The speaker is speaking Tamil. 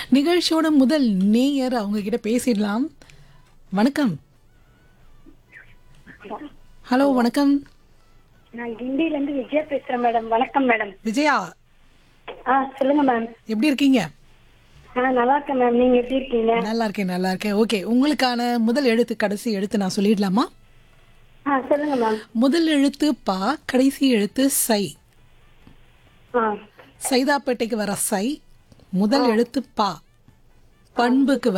நிகழ்ச்சியோட முதல் நேயர் அவங்க கிட்ட பேசிடலாம் வணக்கம் ஹலோ வணக்கம் நான் கிண்டியில இருந்து விஜயா பேசுறேன் மேடம் வணக்கம் மேடம் விஜயா ஆ சொல்லுங்க மேம் எப்படி இருக்கீங்க ஆ நல்லா இருக்கேன் மேம் நீங்க எப்படி இருக்கீங்க நல்லா இருக்கேன் நல்லா இருக்கேன் ஓகே உங்களுக்கான முதல் எழுத்து கடைசி எழுத்து நான் சொல்லிடலாமா ஆ சொல்லுங்க மேம் முதல் எழுத்து பா கடைசி எழுத்து சை ஆ சைதாப்பேட்டைக்கு வர சை முதல் எழுத்து பா பண்புக்கு